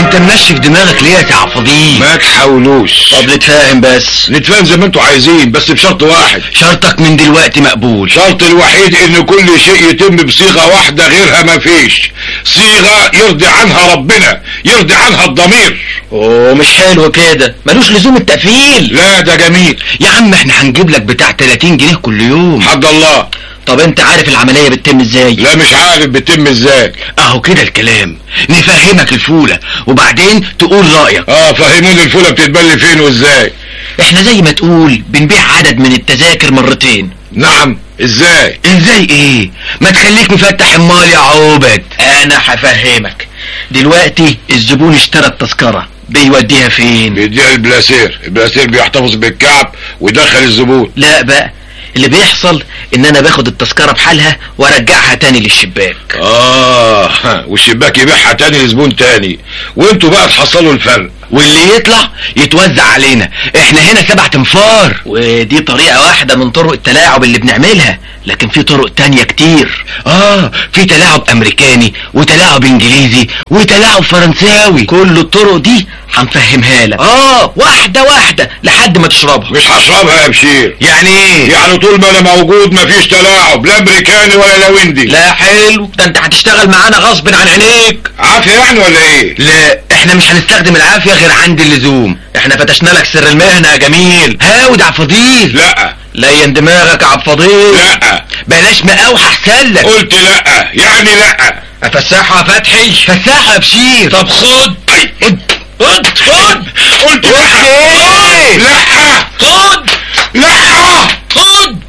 انت منشف دماغك ليه يا عفضيل ما تحاولوش طب نتفاهم بس نتفاهم زي ما انتوا عايزين بس بشرط واحد شرطك من دلوقتي مقبول الشرط الوحيد ان كل شيء يتم بصيغة واحدة غيرها ما فيش صيغة يرضي عنها ربنا يرضي عنها الضمير اوه مش حلو كده ملوش لزوم التقفيل لا ده جميل يا عم احنا هنجيب لك بتاع 30 جنيه كل يوم حد الله طب انت عارف العملية بتتم ازاي لا مش عارف بتتم ازاي اهو كده الكلام نفهمك الفولة وبعدين تقول رأيك اه فهموني الفولة بتتبل فين وازاي احنا زي ما تقول بنبيع عدد من التذاكر مرتين نعم ازاي ازاي ايه ما تخليك مفتح امال يا عوبد انا هفهمك دلوقتي الزبون اشترى التذكرة بيوديها فين بيديها البلاسير البلاسير بيحتفظ بالكعب ويدخل الزبون لا بقى اللي بيحصل ان انا باخد التذكرة بحالها وارجعها تاني للشباك اه والشباك يبيعها تاني لزبون تاني وانتوا بقى تحصلوا الفرق واللي يطلع يتوزع علينا احنا هنا سبع تنفار ودي طريقة واحدة من طرق التلاعب اللي بنعملها لكن في طرق تانية كتير اه في تلاعب امريكاني وتلاعب انجليزي وتلاعب فرنساوي كل الطرق دي هنفهمها لك اه واحدة واحدة لحد ما تشربها مش هشربها يا بشير يعني ايه يعني طول ما انا موجود مفيش تلاعب لا امريكاني ولا لويندي لا حلو ده انت هتشتغل معانا غصب عن عينيك عافية يعني ولا ايه لا احنا مش هنستخدم العافية غير عند اللزوم احنا فتشنا لك سر المهنة يا جميل هاود عبد الفضيل لا لين دماغك يا عبد الفضيل لا بلاش مقاوحة احسن لك قلت لا يعني لا افسحها يا فتحي فسحها يا بشير طب خد خد خد خد قلت ايه لا خد لا خد